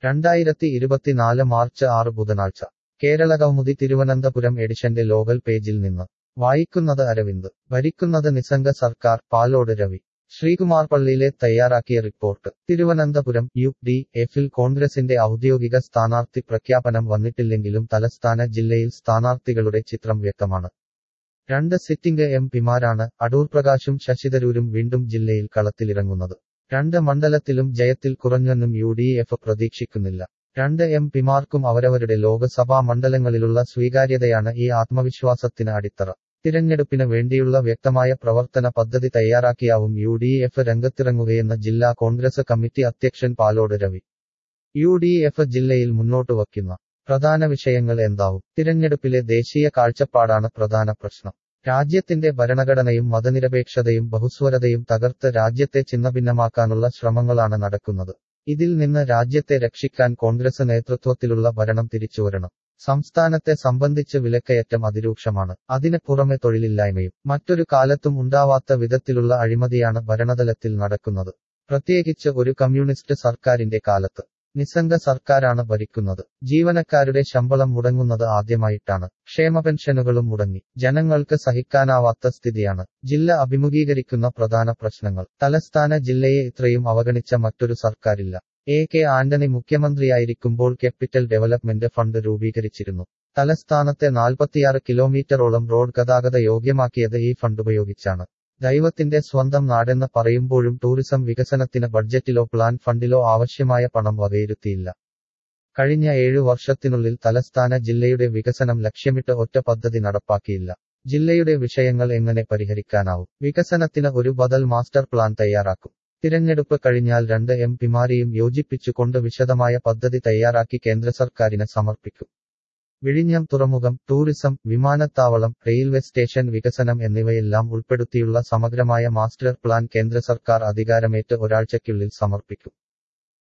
രണ്ടായിരത്തി ഇരുപത്തിനാല് മാർച്ച് ആറ് ബുധനാഴ്ച കേരളകൗമുദി തിരുവനന്തപുരം എഡിഷന്റെ ലോകൽ പേജിൽ നിന്ന് വായിക്കുന്നത് അരവിന്ദ് ഭരിക്കുന്നത് നിസ്സംഗ സർക്കാർ പാലോട് രവി ശ്രീകുമാർ പള്ളിയിലെ തയ്യാറാക്കിയ റിപ്പോർട്ട് തിരുവനന്തപുരം യു ഡി എഫിൽ കോൺഗ്രസിന്റെ ഔദ്യോഗിക സ്ഥാനാർത്ഥി പ്രഖ്യാപനം വന്നിട്ടില്ലെങ്കിലും തലസ്ഥാന ജില്ലയിൽ സ്ഥാനാർത്ഥികളുടെ ചിത്രം വ്യക്തമാണ് രണ്ട് സിറ്റിംഗ് എം പിമാരാണ് അടൂർ പ്രകാശും ശശിതരൂരും വീണ്ടും ജില്ലയിൽ കളത്തിലിറങ്ങുന്നത് രണ്ട് മണ്ഡലത്തിലും ജയത്തിൽ കുറഞ്ഞൊന്നും യു ഡി എഫ് പ്രതീക്ഷിക്കുന്നില്ല രണ്ട് എം പിമാർക്കും അവരവരുടെ ലോക്സഭാ മണ്ഡലങ്ങളിലുള്ള സ്വീകാര്യതയാണ് ഈ ആത്മവിശ്വാസത്തിന് അടിത്തറ തിരഞ്ഞെടുപ്പിന് വേണ്ടിയുള്ള വ്യക്തമായ പ്രവർത്തന പദ്ധതി തയ്യാറാക്കിയാവും യു ഡി എഫ് രംഗത്തിറങ്ങുകയെന്ന് ജില്ലാ കോൺഗ്രസ് കമ്മിറ്റി അധ്യക്ഷൻ Palode Ravi U D F ജില്ലയിൽ മുന്നോട്ട് വയ്ക്കുന്ന പ്രധാന വിഷയങ്ങൾ എന്താവും തിരഞ്ഞെടുപ്പിലെ ദേശീയ കാഴ്ചപ്പാടാണ് പ്രധാന പ്രശ്നം രാജ്യത്തിന്റെ ഭരണഘടനയും മതനിരപേക്ഷതയും ബഹുസ്വരതയും തകർത്ത് രാജ്യത്തെ ഛിന്നഭിന്നമാക്കാനുള്ള ശ്രമങ്ങളാണ് നടക്കുന്നത് ഇതിൽ നിന്ന് രാജ്യത്തെ രക്ഷിക്കാൻ കോൺഗ്രസ് നേതൃത്വത്തിലുള്ള ഭരണം തിരിച്ചുവരണം സംസ്ഥാനത്തെ സംബന്ധിച്ച് വിലക്കയറ്റം അതിരൂക്ഷമാണ് അതിന് പുറമെ തൊഴിലില്ലായ്മയും മറ്റൊരു കാലത്തും ഉണ്ടാവാത്ത വിധത്തിലുള്ള അഴിമതിയാണ് ഭരണതലത്തിൽ നടക്കുന്നത് പ്രത്യേകിച്ച് ഒരു കമ്മ്യൂണിസ്റ്റ് സർക്കാരിന്റെ കാലത്ത് നിസ്സംഗ സർക്കാരാണ് ഭരിക്കുന്നത് ജീവനക്കാരുടെ ശമ്പളം മുടങ്ങുന്നത് ആദ്യമായിട്ടാണ് ക്ഷേമ പെൻഷനുകളും മുടങ്ങി ജനങ്ങൾക്ക് സഹിക്കാനാവാത്ത സ്ഥിതിയാണ് ജില്ല അഭിമുഖീകരിക്കുന്ന പ്രധാന പ്രശ്നങ്ങൾ തലസ്ഥാന ജില്ലയെ ഇത്രയും അവഗണിച്ച മറ്റൊരു സർക്കാരില്ല എ കെ ആന്റണി മുഖ്യമന്ത്രിയായിരിക്കുമ്പോൾ ക്യാപിറ്റൽ ഡെവലപ്മെന്റ് ഫണ്ട് രൂപീകരിച്ചിരുന്നു തലസ്ഥാനത്തെ നാൽപ്പത്തിയാറ് കിലോമീറ്ററോളം റോഡ് ഗതാഗത യോഗ്യമാക്കിയത് ഈ ഫണ്ട് ഉപയോഗിച്ചാണ് ദൈവത്തിന്റെ സ്വന്തം നാടെന്ന് പറയുമ്പോഴും ടൂറിസം വികസനത്തിന് ബഡ്ജറ്റിലോ പ്ലാൻ ഫണ്ടിലോ ആവശ്യമായ പണം വകയിരുത്തിയില്ല കഴിഞ്ഞ ഏഴു വർഷത്തിനുള്ളിൽ തലസ്ഥാന ജില്ലയുടെ വികസനം ലക്ഷ്യമിട്ട് ഒറ്റ പദ്ധതി നടപ്പാക്കിയില്ല ജില്ലയുടെ വിഷയങ്ങൾ എങ്ങനെ പരിഹരിക്കാനാവും വികസനത്തിന് ഒരു ബദൽ മാസ്റ്റർ പ്ലാൻ തയ്യാറാക്കും തിരഞ്ഞെടുപ്പ് കഴിഞ്ഞാൽ രണ്ട് എം പിമാരെയും യോജിപ്പിച്ചുകൊണ്ട് വിശദമായ പദ്ധതി തയ്യാറാക്കി കേന്ദ്ര സർക്കാരിന് സമർപ്പിക്കും വിഴിഞ്ഞം തുറമുഖം ടൂറിസം വിമാനത്താവളം റെയിൽവേ സ്റ്റേഷൻ വികസനം എന്നിവയെല്ലാം ഉൾപ്പെടുത്തിയുള്ള സമഗ്രമായ മാസ്റ്റർ പ്ലാൻ കേന്ദ്ര സർക്കാർ അധികാരമേറ്റ് ഒരാഴ്ചയ്ക്കുള്ളിൽ സമർപ്പിക്കും